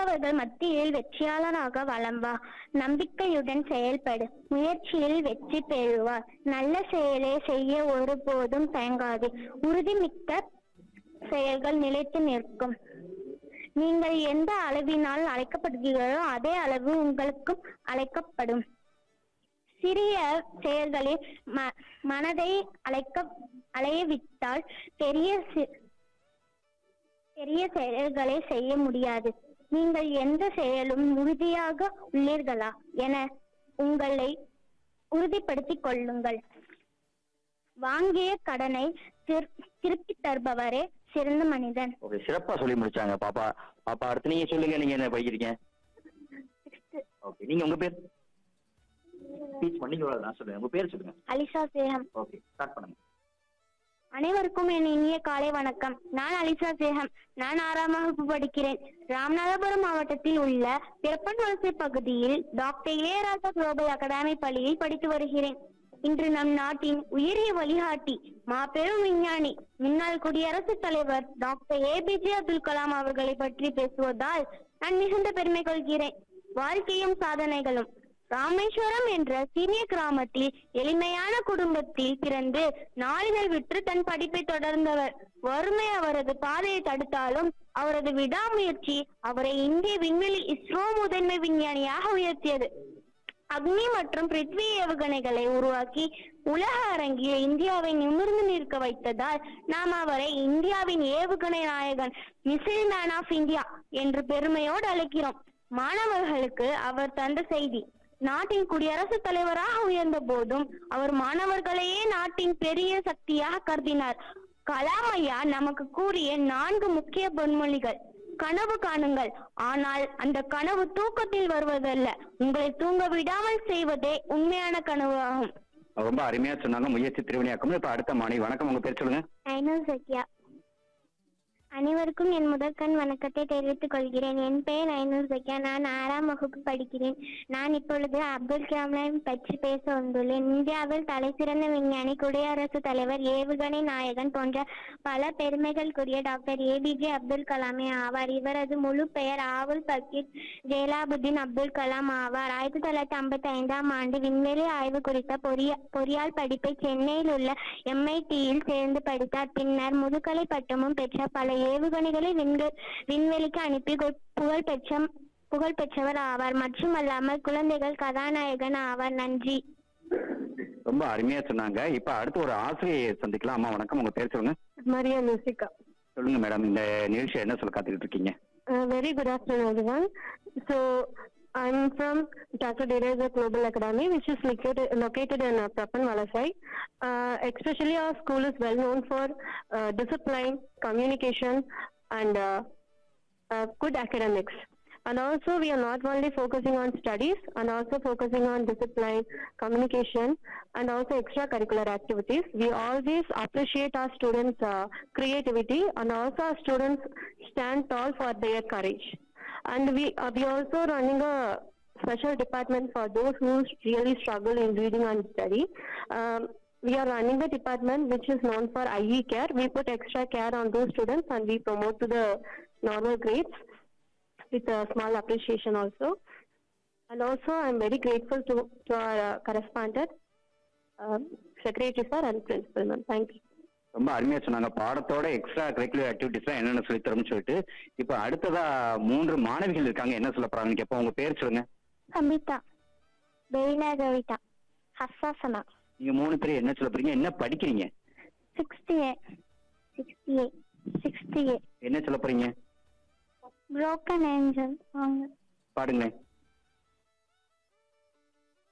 மாணவர்கள் மத்தியில் வெற்றியாளராக வலம் வா நம்பிக்கையுடன் செயல்படு முயற்சியில் வெற்றி பெறுவார் நல்ல செயலை செய்ய ஒருபோதும் தயங்காது உறுதிமிக்க செயல்கள் நிலைத்து நிற்கும் நீங்கள் எந்த அளவினால் அழைக்கப்படுகிறீர்களோ அதே அளவு உங்களுக்கும் அழைக்கப்படும் சிறிய செயல்களில் ம- மனதை அழைக்க அலையவிட்டால் பெரிய சி- பெரிய செயல்களை செய்ய முடியாது நீங்கள் எந்த செயலும் உறுதியாக உள்ளீர்களா என உங்களை உறுதிப்படுத்திக் கொள்ளுங்கள் வாங்கிய கடனை திரு- திருப்பித் தருபவரே சிறந்த மனிதன் ஓகே சிறப்பா சொல்லி முடிச்சாங்க பாப்பா பாப்பா அடுத்து நீங்க சொல்லுங்க நீங்க என்ன படிக்கிறீங்க ஓகே நீங்க உங்க பேர் ஸ்பீச் பண்ணி நான் சொல்லுங்க உங்க பேர் சொல்லுங்க அலிசா சேகம் ஓகே ஸ்டார்ட் பண்ணுங்க அனைவருக்கும் என் இனிய காலை வணக்கம் நான் அலிசா சேகம் நான் ஆறாம் வகுப்பு படிக்கிறேன் ராமநாதபுரம் மாவட்டத்தில் உள்ள பிறப்பன் வலசை பகுதியில் டாக்டர் இளையராஜா குளோபல் அகாடமி பள்ளியில் படித்து வருகிறேன் இன்று நம் நாட்டின் உயரிய வழிகாட்டி மாபெரும் விஞ்ஞானி முன்னாள் குடியரசுத் தலைவர் டாக்டர் ஏபிஜே அப்துல் கலாம் அவர்களை பற்றி பேசுவதால் நான் மிகுந்த பெருமை கொள்கிறேன் வாழ்க்கையும் சாதனைகளும் ராமேஸ்வரம் என்ற சிறிய கிராமத்தில் எளிமையான குடும்பத்தில் பிறந்து நாளிதழ் விற்று தன் படிப்பை தொடர்ந்தவர் வறுமை அவரது பாதையை தடுத்தாலும் அவரது விடாமுயற்சி அவரை இந்திய விண்வெளி இஸ்ரோ முதன்மை விஞ்ஞானியாக உயர்த்தியது அக்னி மற்றும் பிருத்வி ஏவுகணைகளை உருவாக்கி உலக அரங்கில் இந்தியாவை நிமிர்ந்து நிற்க வைத்ததால் நாம் அவரை இந்தியாவின் ஏவுகணை நாயகன் மிசைல் மேன் ஆஃப் இந்தியா என்று பெருமையோடு அழைக்கிறோம் மாணவர்களுக்கு அவர் தந்த செய்தி நாட்டின் குடியரசுத் தலைவராக உயர்ந்த போதும் அவர் மாணவர்களையே நாட்டின் பெரிய சக்தியாக கருதினார் கலாம் ஐயா நமக்கு கூறிய நான்கு முக்கிய பொன்மொழிகள் கனவு காணுங்கள் ஆனால் அந்த கனவு தூக்கத்தில் வருவதல்ல உங்களை தூங்க விடாமல் செய்வதே உண்மையான கனவு ஆகும் ரொம்ப அருமையா சொன்னாங்க முயற்சி திருவினையாக்கம் இப்ப அடுத்த மாணவி வணக்கம் உங்க பேர் சொல்லுங்க ஐநூறு சத்யா அனைவருக்கும் என் முதற்கண் வணக்கத்தை தெரிவித்துக் கொள்கிறேன் என் பெயர் ஐநூறு சத்யா நான் ஆறாம் வகுப்பு படிக்கிறேன் நான் இப்பொழுது அப்துல் கலாமை பற்றி பேச வந்துள்ளேன் இந்தியாவில் தலைசிறந்த விஞ்ஞானி குடியரசுத் தலைவர் ஏவுகணை நாயகன் போன்ற பல பெருமைகளுக்குரிய டாக்டர் ஏபிஜே அப்துல் கலாமே ஆவார் இவரது முழு பெயர் ஆவுல் பக்கீர் ஜெயலாபுதீன் அப்துல் கலாம் ஆவார் ஆயிரத்தி தொள்ளாயிரத்தி ஐம்பத்தி ஐந்தாம் ஆண்டு விண்வெளி ஆய்வு குறித்த பொறிய பொறியால் படிப்பை சென்னையில் உள்ள எம்ஐடியில் சேர்ந்து படித்தார் பின்னர் முதுகலை பட்டமும் பெற்ற பல ஏவுகணைகளை விண்வெ விண்வெளிக்கு அனுப்பி கு- புகழ் பெற்ற புகழ் பெற்றவர் ஆவார் மட்டுமல்லாமல் குழந்தைகள் கதாநாயகன் ஆவார் நன்றி ரொம்ப அருமையா சொன்னாங்க இப்ப அடுத்து ஒரு ஆசிரியை சந்திக்கலாம் அம்மா வணக்கம் உங்க பேர் சொல்லுங்க Maria Musica. சொல்லுங்க மேடம் இந்த நிகழ்ச்சி என்ன சொல்ல காத்துக்கிட்டு இருக்கீங்க Uh, very good afternoon, everyone. So, I'm from Dr. Deraza Global Academy, which is located, located in uh, Prapan, Valasai. Uh, especially, our school is well known for uh, discipline, communication, and uh, uh, good academics. And also, we are not only focusing on studies, and also focusing on discipline, communication, and also extracurricular activities. We always appreciate our students' uh, creativity, and also our students stand tall for their courage. And we uh, we also running a special department for those who really struggle in reading and study. Um, we are running a department which is known for IE care. We put extra care on those students and we promote to the normal grades with a small appreciation also. And also, I'm very grateful to, to our uh, correspondent, um, Secretary Sir and Principal Ma'am. Thank you. ரொம்ப அருமையா சொன்னாங்க பாடத்தோட extra curricular activities என்னென்ன சொல்லி தரோம்னு சொல்லிட்டு இப்ப அடுத்ததா மூன்று மாணவிகள் இருக்காங்க என்ன சொல்ல போறாங்கன்னு கேட்போம் உங்க பேர் சொல்லுங்க கவிதா பெயினா கவிதா ஹஸ்ஸாசனா நீங்க மூணு பேரும் என்ன சொல்ல போறீங்க என்ன படிக்கிறீங்க sixty A sixty A sixty A என்ன சொல்ல போறீங்க broken angel வாங்க பாடுங்களேன்